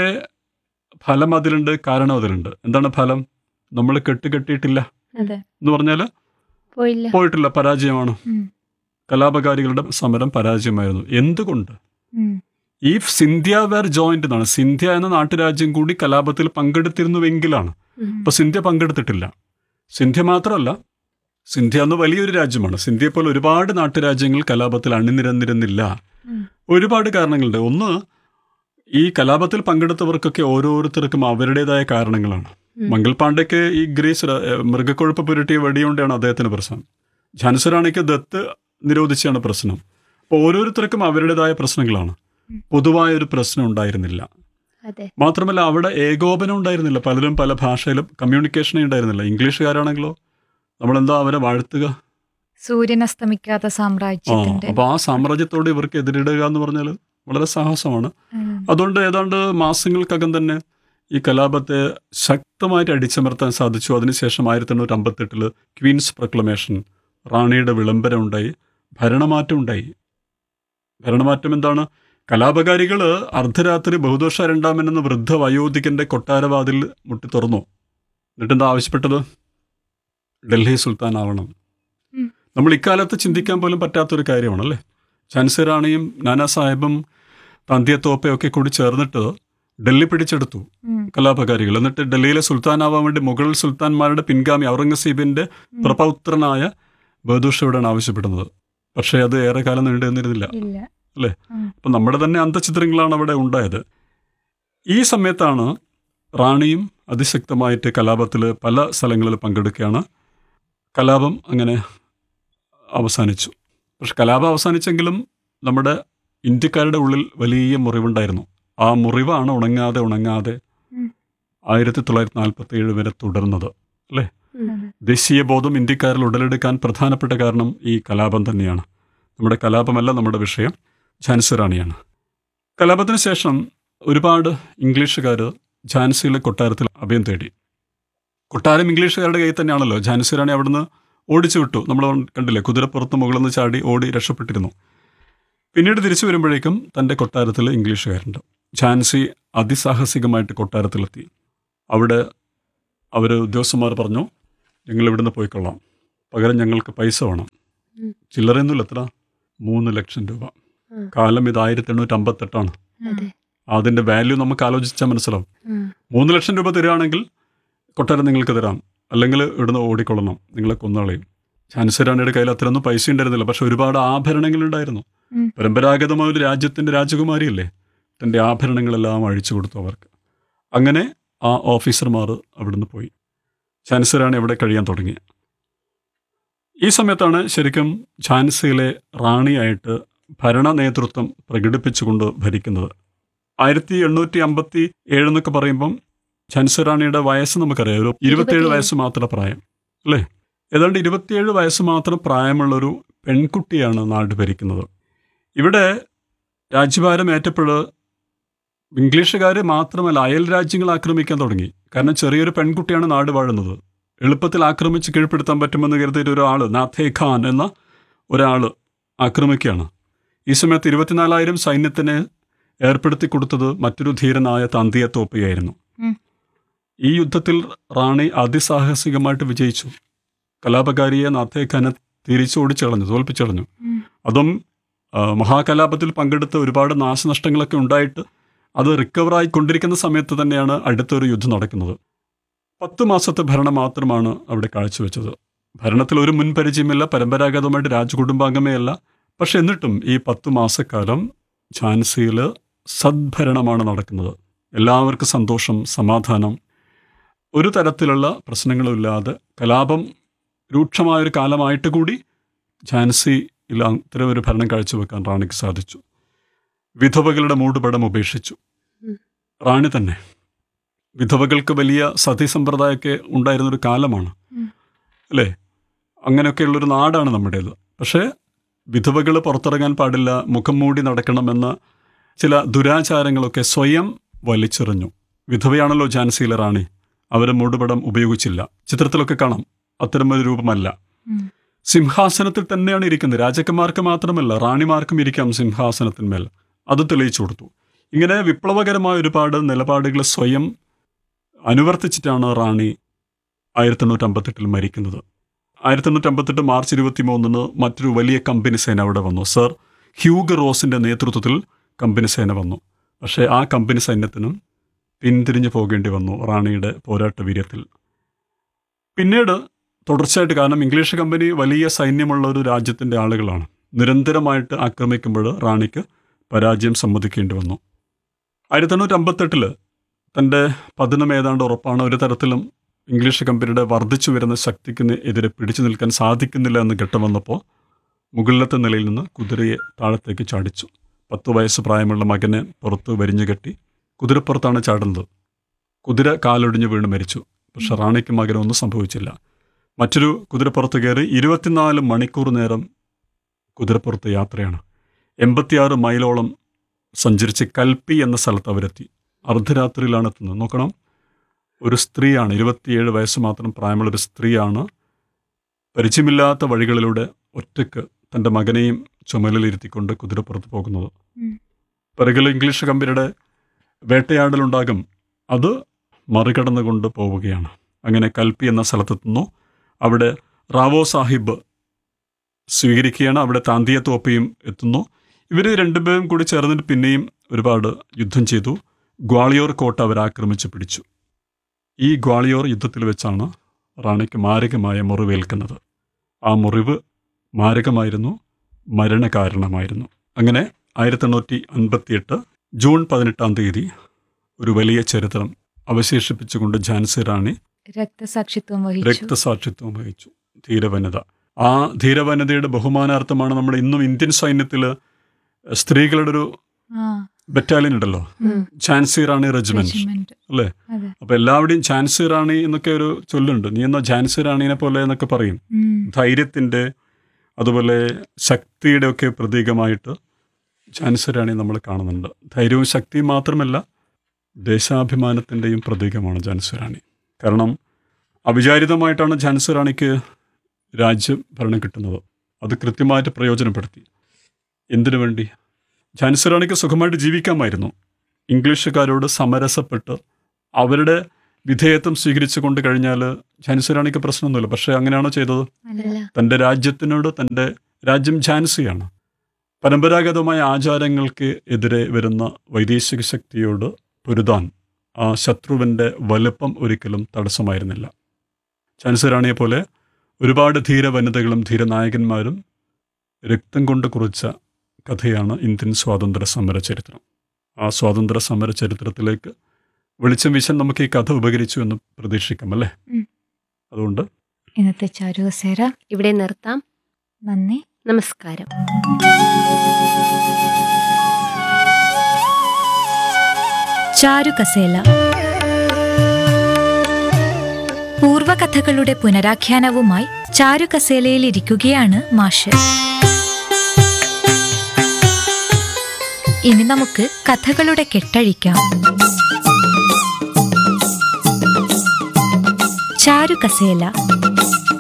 S1: ഫലം അതിലുണ്ട് കാരണം അതിലുണ്ട് എന്താണ് ഫലം നമ്മൾ കെട്ടുകെട്ടിയിട്ടില്ല
S3: അതെ
S1: എന്ന് പറഞ്ഞാൽ
S2: പോയില്ല
S1: പോയിട്ടില്ല പരാജയമാണ്
S3: ഉം.
S1: കലാപകാരികളുടെ സമരം പരാജയമായിരുന്നു എന്തുകൊണ്ട്
S3: ഉം.
S1: ഈ സിന്ധ്യ വേർ ജോയിന്റ് എന്നാണ് സിന്ധ്യ എന്ന നാട്ടുരാജ്യം കൂടി കലാപത്തിൽ പങ്കെടുത്തിരുന്നുവെങ്കിലാണ്
S2: ഉം.
S1: ഇപ്പൊ സിന്ധ്യ പങ്കെടുത്തിട്ടില്ല സിന്ധ്യ മാത്രമല്ല സിന്ധ്യ എന്ന വലിയൊരു രാജ്യമാണ് സിന്ധ്യയെ പോലെ ഒരുപാട് നാട്ടുരാജ്യങ്ങൾ കലാപത്തിൽ അണിനിരന്നിരുന്നില്ല
S3: ഉം.
S1: ഒരുപാട് കാരണങ്ങളുണ്ട് ഒന്ന് ഈ കലാപത്തിൽ പങ്കെടുത്തവർക്കൊക്കെ ഓരോരുത്തർക്കും അവരുടേതായ കാരണങ്ങളാണ്
S2: ഉം.
S1: മംഗൾ പാണ്ഡെക്ക് ഈ ഗ്രീസ് ര- ഏ, മൃഗക്കൊഴുപ്പ് പുരട്ടിയ വെടിയുണ്ടാണ് അദ്ദേഹത്തിന് പ്രശ്നം ഝാൻസറാണിക്ക് ദത്ത് നിരോധിച്ചാണ് പ്രശ്നം അപ്പോൾ ഓരോരുത്തർക്കും അവരുടേതായ പ്രശ്നങ്ങളാണ്
S3: ഉം.
S1: പൊതുവായ ഒരു പ്രശ്നം ഉണ്ടായിരുന്നില്ല
S2: അതെ
S1: മാത്രമല്ല അവിടെ ഏകോപനം ഉണ്ടായിരുന്നില്ല പലരും പല ഭാഷയിലും കമ്മ്യൂണിക്കേഷനേ ഉണ്ടായിരുന്നില്ല ഇംഗ്ലീഷുകാരാണെങ്കിലോ നമ്മളെന്താ അവരെ വാഴ്ത്തുക
S3: സൂര്യൻ അസ്തമിക്കാത്ത
S1: ആ
S3: സാമ്രാജ്യത്തിന്റെ
S1: അപ്പൊ ആ സാമ്രാജ്യത്തോട് ഇവർക്ക് എതിരിടുക എന്ന് പറഞ്ഞാൽ വളരെ സാഹസമാണ്
S3: ഉം.
S1: അതുകൊണ്ട് ഏതാണ്ട് മാസങ്ങൾക്കകം തന്നെ ഈ കലാപത്തെ ശക്തമായിട്ട് അടിച്ചമർത്താൻ സാധിച്ചു അതിനുശേഷം ആയിരത്തി എണ്ണൂറ്റി അമ്പത്തെട്ടില് ക്വീൻസ് പ്രൊക്ലമേഷൻ റാണിയുടെ വിളംബരം ഉണ്ടായി ഭരണമാറ്റം ഉണ്ടായി ഭരണമാറ്റം എന്താണ് കലാപകാരികൾ അർദ്ധരാത്രി ബഹുദോഷ രണ്ടാമൻ എന്ന വൃദ്ധ വയോധികന്റെ കൊട്ടാരവാതിൽ മുട്ടി തുറന്നു എന്നിട്ട് എന്താ ആവശ്യപ്പെട്ടത് ഡൽഹി സുൽത്താൻ ആവണം
S3: ഉം.
S1: നമ്മൾ ഇക്കാലത്ത് ചിന്തിക്കാൻ പോലും പറ്റാത്തൊരു കാര്യമാണല്ലേ ഝാൻസി റാണിയും നാനാ സാഹിബും തന്തിയത്തോപ്പയൊക്കെ കൂടി ചേർന്നിട്ട് ഡൽഹി പിടിച്ചെടുത്തു
S3: ഉം.
S1: കലാപകാരികൾ എന്നിട്ട് ഡൽഹിയിലെ സുൽത്താനാവാൻ വേണ്ടി മുഗൾ സുൽത്താൻമാരുടെ പിൻഗാമി ഔറംഗസീബിന്റെ പ്രപൗത്രനായ ബഹദൂഷയോടാണ് ആവശ്യപ്പെടുന്നത് പക്ഷേ അത് ഏറെ കാലം നീണ്ടു നിന്നിരുന്നില്ല
S3: ഇല്ല
S1: അപ്പം നമ്മുടെ തന്നെ അന്തചിത്രങ്ങളാണ് അവിടെ ഉണ്ടായത് ഈ സമയത്താണ് റാണിയും അതിശക്തമായിട്ട് കലാപത്തിൽ പല സ്ഥലങ്ങളിൽ പങ്കെടുക്കുകയാണ് കലാപം അങ്ങനെ അവസാനിച്ചു പക്ഷെ കലാപം അവസാനിച്ചെങ്കിലും നമ്മുടെ ഇന്ത്യക്കാരുടെ ഉള്ളിൽ വലിയ മുറിവുണ്ടായിരുന്നു ആ മുറിവാണ് ഉണങ്ങാതെ ഉണങ്ങാതെ
S3: ഉം.
S1: ആയിരത്തി തൊള്ളായിരത്തി നാൽപ്പത്തി ഏഴ് വരെ തുടർന്നത്
S2: ഉം.
S1: ദേശീയ ബോധം ഇന്ത്യക്കാരിൽ ഉടലെടുക്കാൻ പ്രധാനപ്പെട്ട കാരണം ഈ കലാപം തന്നെയാണ് നമ്മുടെ കലാപമല്ല നമ്മുടെ വിഷയം ഝാൻസി റാണിയാണ് കലാപത്തിന് ശേഷം ഒരുപാട് ഇംഗ്ലീഷുകാർ ഝാൻസിയിലെ കൊട്ടാരത്തിൽ അഭയം തേടി കൊട്ടാരം ഇംഗ്ലീഷുകാരുടെ കയ്യിൽ തന്നെയാണല്ലോ ഝാൻസി റാണി അവിടുന്ന് ഓടിച്ചു വിട്ടു നമ്മൾ കണ്ടില്ലേ കുതിരപ്പുറത്ത് മുകളിൽ നിന്ന് ചാടി ഓടി രക്ഷപ്പെട്ടിരുന്നു പിന്നീട് തിരിച്ചു വരുമ്പോഴേക്കും തൻ്റെ കൊട്ടാരത്തിൽ ഇംഗ്ലീഷുകാരുണ്ട് ഝാൻസി അതിസാഹസികമായിട്ട് കൊട്ടാരത്തിലെത്തി അവിടെ അവർ ഉദ്യോഗസ്ഥന്മാർ പറഞ്ഞു ഞങ്ങൾ ഇവിടുന്ന് പോയിക്കൊള്ളാം പകരം ഞങ്ങൾക്ക് പൈസ വേണം
S2: ഉം.
S1: ചില്ലറയൊന്നുമില്ല എത്ര മൂന്ന് ലക്ഷം രൂപ
S2: ഉം.
S1: കാലം ഇത് ആയിരത്തി എണ്ണൂറ്റി അമ്പത്തെട്ടാണ്
S2: അതെ
S1: അതിൻ്റെ വാല്യൂ നമുക്ക് ആലോചിച്ചാൽ മനസ്സിലാവും
S2: ഉം.
S1: മൂന്ന് ലക്ഷം രൂപ തരികയാണെങ്കിൽ കൊട്ടാരം നിങ്ങൾക്ക് തരാം അല്ലെങ്കിൽ ഇവിടുന്ന് ഓടിക്കൊള്ളണം നിങ്ങളെ കൊന്നുകളയും ഝാൻസിറാണിയുടെ കയ്യിൽ അത്രയൊന്നും പൈസ ഉണ്ടായിരുന്നില്ല പക്ഷെ ഒരുപാട് ആഭരണങ്ങളുണ്ടായിരുന്നു
S3: ഉം.
S1: പരമ്പരാഗതമായ ഒരു രാജ്യത്തിൻ്റെ രാജകുമാരിയല്ലേ തൻ്റെ ആഭരണങ്ങളെല്ലാം അഴിച്ചു കൊടുത്തു അവർക്ക് അങ്ങനെ ആ ഓഫീസർമാർ അവിടുന്ന് പോയി ഝാൻസിറാണി അവിടെ കഴിയാൻ തുടങ്ങി ഈ സമയത്താണ് ശരിക്കും ഝാൻസിയിലെ റാണിയായിട്ട് ഭരണ നേതൃത്വം പ്രകടിപ്പിച്ചുകൊണ്ട് ഭരിക്കുന്നത് ആയിരത്തി എണ്ണൂറ്റി അമ്പത്തി ഏഴ് എന്നൊക്കെ പറയുമ്പം ഝാൻസി റാണിയുടെ വയസ്സ് നമുക്കറിയാം ഒരു ഇരുപത്തിയേഴ്
S2: ഇരുപത്തിയേഴ്.
S1: വയസ്സ് മാത്രം പ്രായം അല്ലേ ഏതാണ്ട് ഇരുപത്തിയേഴ് വയസ്സ് മാത്രം പ്രായമുള്ളൊരു പെൺകുട്ടിയാണ് നാട് ഭരിക്കുന്നത് ഇവിടെ രാജ്യഭാരം ഏറ്റപ്പോൾ ഇംഗ്ലീഷുകാർ മാത്രമല്ല അയൽ രാജ്യങ്ങൾ ആക്രമിക്കാൻ തുടങ്ങി കാരണം ചെറിയൊരു പെൺകുട്ടിയാണ് നാട് വാഴുന്നത് എളുപ്പത്തിൽ ആക്രമിച്ച് കീഴ്പ്പെടുത്താൻ പറ്റുമെന്ന് കരുതിയിട്ട് ഒരാൾ നാഥേ ഖാൻ എന്ന ഒരാൾ ആക്രമിക്കുകയാണ് ഈ സമയത്ത് ഇരുപത്തിനാലായിരം സൈന്യത്തിന് ഏർപ്പെടുത്തി കൊടുത്തത് മറ്റൊരു ധീരനായ താന്തിയ തോപ്പയായിരുന്നു
S3: ഉം.
S1: ഈ യുദ്ധത്തിൽ റാണി അതിസാഹസികമായിട്ട് വിജയിച്ചു കലാപകാരിയെ നാഥേ ഖാനെ തിരിച്ചു ഓടിച്ചളഞ്ഞു തോൽപ്പിച്ചളഞ്ഞു
S3: ഉം.
S1: അതും ആ, മഹാകലാപത്തിൽ പങ്കെടുത്ത് ഒരുപാട് നാശനഷ്ടങ്ങളൊക്കെ ഉണ്ടായിട്ട് അത് റിക്കവറായി കൊണ്ടിരിക്കുന്ന സമയത്ത് തന്നെയാണ് അടുത്തൊരു യുദ്ധം നടക്കുന്നത് പത്ത് മാസത്തെ ഭരണം മാത്രമാണ് അവിടെ കാഴ്ചവെച്ചത് ഭരണത്തിൽ ഒരു മുൻപരിചയമില്ല പരമ്പരാഗതമായിട്ട് രാജകുടുംബാംഗമേ അല്ല പക്ഷെ എന്നിട്ടും ഈ പത്ത് മാസക്കാലം ഝാൻസിയിൽ സദ്ഭരണമാണ് നടക്കുന്നത് എല്ലാവർക്കും സന്തോഷം സമാധാനം ഒരു തരത്തിലുള്ള പ്രശ്നങ്ങളുമില്ലാതെ കലാപം രൂക്ഷമായൊരു കാലമായിട്ട് കൂടി ഝാൻസിയിൽ അത്തരം ഒരു ഭരണം കാഴ്ചവെക്കാൻ റാണിക്ക് സാധിച്ചു വിധവകളുടെ മൂടുപടം ഉപേക്ഷിച്ചു
S2: ഉം.
S1: റാണി തന്നെ വിധവകൾക്ക് വലിയ സതി സമ്പ്രദായമൊക്കെ ഉണ്ടായിരുന്നൊരു കാലമാണ്
S3: ഉം.
S1: അല്ലേ അങ്ങനെയൊക്കെയുള്ളൊരു നാടാണ് നമ്മുടേത് പക്ഷേ വിധവകൾ പുറത്തിറങ്ങാൻ പാടില്ല മുഖം മൂടി നടക്കണമെന്ന ചില ദുരാചാരങ്ങളൊക്കെ സ്വയം വലിച്ചെറിഞ്ഞു വിധവയാണല്ലോ ഝാൻസിയിലെ റാണി അവരെ മൂടുപടം ഉപയോഗിച്ചില്ല ചിത്രത്തിലൊക്കെ കാണാം അത്തരമൊരു രൂപമല്ല
S3: ഉം.
S1: സിംഹാസനത്തിൽ തന്നെയാണ് ഇരിക്കുന്നത് രാജകുമാർക്ക് മാത്രമല്ല റാണിമാർക്കും ഇരിക്കാം സിംഹാസനത്തിന്മേൽ അത് തെളിയിച്ചു കൊടുത്തു ഇങ്ങനെ വിപ്ലവകരമായ ഒരുപാട് നിലപാടുകൾ സ്വയം അനുവർത്തിച്ചിട്ടാണ് റാണി ആയിരത്തി എണ്ണൂറ്റി അമ്പത്തെട്ടിൽ മരിക്കുന്നത് ആയിരത്തി എണ്ണൂറ്റി അമ്പത്തെട്ട് മാർച്ച് ഇരുപത്തി മൂന്നിന് മറ്റൊരു വലിയ കമ്പനി സേന അവിടെ വന്നു സർ ഹ്യൂഗ് റോസിന്റെ നേതൃത്വത്തിൽ കമ്പനി സേന വന്നു പക്ഷേ ആ കമ്പനി സൈന്യത്തിനും പിന്തിരിഞ്ഞു പോകേണ്ടി വന്നു റാണിയുടെ പോരാട്ട വീര്യത്തിൽ പിന്നീട് തുടർച്ചയായിട്ട് കാരണം ഇംഗ്ലീഷ് കമ്പനി വലിയ സൈന്യമുള്ള ഒരു രാജ്യത്തിൻ്റെ ആളുകളാണ് നിരന്തരമായിട്ട് ആക്രമിക്കുമ്പോൾ റാണിക്ക് പരാജയം സമ്മതിക്കേണ്ടി വന്നു ആയിരത്തി എണ്ണൂറ്റി അമ്പത്തെട്ടില് തൻ്റെ പതനം ഏതാണ്ട് ഉറപ്പാണ് ഒരു തരത്തിലും ഇംഗ്ലീഷ് കമ്പനിയുടെ വർദ്ധിച്ചു വരുന്ന ശക്തിക്ക് എതിരെ പിടിച്ചു നിൽക്കാൻ സാധിക്കുന്നില്ല എന്ന് ഘട്ടം വന്നപ്പോൾ മുകളിലത്തെ നിലയിൽ നിന്ന് കുതിരയെ താഴത്തേക്ക് ചാടിച്ചു പത്ത് വയസ്സ് പ്രായമുള്ള മകനെ പുറത്ത് വരിഞ്ഞു കെട്ടി കുതിരപ്പുറത്താണ് ചാടുന്നത് കുതിര കാലൊടിഞ്ഞ് വീണ് മരിച്ചു പക്ഷെ റാണിക്ക് മകനൊന്നും സംഭവിച്ചില്ല മറ്റൊരു കുതിരപ്പുറത്ത് കയറി ഇരുപത്തിനാല് മണിക്കൂർ നേരം കുതിരപ്പുറത്ത് യാത്രയാണ് എൺപത്തിയാറ് മൈലോളം സഞ്ചരിച്ച് കൽപ്പി എന്ന സ്ഥലത്ത് അവരെത്തി അർദ്ധരാത്രിയിലാണ് എത്തുന്നത് നോക്കണം ഒരു സ്ത്രീയാണ് ഇരുപത്തിയേഴ് വയസ്സ് മാത്രം പ്രായമുള്ള ഒരു സ്ത്രീയാണ് പരിചയമില്ലാത്ത വഴികളിലൂടെ ഒറ്റയ്ക്ക് തൻ്റെ മകനെയും ചുമലിലിരുത്തിക്കൊണ്ട് കുതിരപ്പുറത്ത് പോകുന്നത്
S3: ഉം.
S1: പിറകിൽ ഇംഗ്ലീഷ് കമ്പനിയുടെ വേട്ടയാടലുണ്ടാകും അത് മറികടന്നുകൊണ്ട് പോവുകയാണ് അങ്ങനെ കൽപ്പി എന്ന സ്ഥലത്തെത്തുന്നു അവിടെ റാവോ സാഹിബ് സ്വീകരിക്കുകയാണ് അവിടെ താന്തിയ തോപ്പയും എത്തുന്നു ഇവർ രണ്ടുപേരും കൂടി ചേർന്നിട്ട് പിന്നെയും ഒരുപാട് യുദ്ധം ചെയ്തു ഗ്വാളിയോർ കോട്ട അവർ ആക്രമിച്ച് പിടിച്ചു ഈ ഗ്വാളിയോർ യുദ്ധത്തിൽ വെച്ചാണ് റാണിക്ക് മാരകമായ മുറിവേൽക്കുന്നത് ആ മുറിവ് മാരകമായിരുന്നു മരണകാരണമായിരുന്നു അങ്ങനെ ആയിരത്തി എണ്ണൂറ്റി അൻപത്തിയെട്ട് ജൂൺ പതിനെട്ടാം തീയതി ഒരു വലിയ ചരിത്രം അവശേഷിപ്പിച്ചുകൊണ്ട് ഝാൻസി റാണി
S3: രക്തസാക്ഷിത്വം വഹിച്ചു
S1: രക്തസാക്ഷിത്വം വഹിച്ചു ധീരവനിത ആ ധീരവനിതയുടെ ബഹുമാനാർത്ഥമാണ് നമ്മുടെ ഇന്നും ഇന്ത്യൻ സൈന്യത്തിൽ സ്ത്രീകളുടെ ഒരു
S3: ആ
S1: ബറ്റാലിയൻ ഉണ്ടല്ലോ
S2: ഉം.
S1: ഝാൻസി റാണി റെജിമെന്റ്
S3: റെജിമെന്റ്
S1: അല്ലേ
S3: അതെ
S1: അപ്പൊ എല്ലാവരുടെയും ഝാൻസി റാണി എന്നൊക്കെ ഒരു ചൊല്ലുണ്ട് നീ എന്നാ ഝാൻസി റാണീനെ പോലെ എന്നൊക്കെ പറയും
S3: ഉം.
S1: ധൈര്യത്തിന്റെ അതുപോലെ ശക്തിയുടെ ഒക്കെ പ്രതീകമായിട്ട് ഝാൻസി റാണി നമ്മൾ കാണുന്നുണ്ട് ധൈര്യവും ശക്തിയും മാത്രമല്ല ദേശാഭിമാനത്തിൻ്റെയും പ്രതീകമാണ് ഝാൻസി റാണി കാരണം അവിചാരിതമായിട്ടാണ് ഝാൻസി റാണിക്ക് രാജ്യം ഭരണം കിട്ടുന്നത് അത് കൃത്യമായിട്ട് പ്രയോജനപ്പെടുത്തി എന്തിനു വേണ്ടി ഝാൻസി റാണിക്ക് സുഖമായിട്ട് ജീവിക്കാമായിരുന്നു ഇംഗ്ലീഷുകാരോട് സമരസപ്പെട്ട് അവരുടെ വിധേയത്വം സ്വീകരിച്ചു കൊണ്ട് കഴിഞ്ഞാൽ ഝാൻസി റാണിക്ക് പ്രശ്നമൊന്നുമില്ല പക്ഷേ അങ്ങനെയാണോ ചെയ്തത്
S2: അല്ല
S1: തൻ്റെ രാജ്യത്തിനോട് തൻ്റെ രാജ്യം ഝാൻസിയാണ് പരമ്പരാഗതമായ ആചാരങ്ങൾക്ക് എതിരെ വരുന്ന വൈദേശിക ശക്തിയോട് പൊരുതാൻ ആ ശത്രുവിൻ്റെ വലുപ്പം ഒരിക്കലും തടസ്സമായിരുന്നില്ല ഝാൻസി റാണിയെ പോലെ ഒരുപാട് ധീര വനിതകളും ധീരനായകന്മാരും രക്തം കൊണ്ട് കുറിച്ച കഥയാണ് ഇന്ത്യൻ സ്വാതന്ത്ര്യ സമര ചരിത്രം ആ സ്വാതന്ത്ര്യ സമര ചരിത്രത്തിലേക്ക് വെളിച്ചം വീശാൻ നമുക്ക് ഈ കഥ ഉപകരിച്ചു എന്ന് പ്രതീക്ഷിക്കാം അല്ലേ
S3: ഉം.
S1: അതുകൊണ്ട്
S3: ഇന്നത്തെ ചാരുകസേര
S2: ഇവിടെ നിർത്താം
S3: നന്ദി
S2: നമസ്കാരം
S3: ചാരുകസേല പൂർവകഥകളുടെ പുനരാഖ്യാനവുമായി ചാരുകസേലയിൽ ഇരിക്കുകയാണ് മാഷ് ഇനി നമുക്ക് കഥകളുടെ കെട്ടഴിക്കാം ചാരുകസേല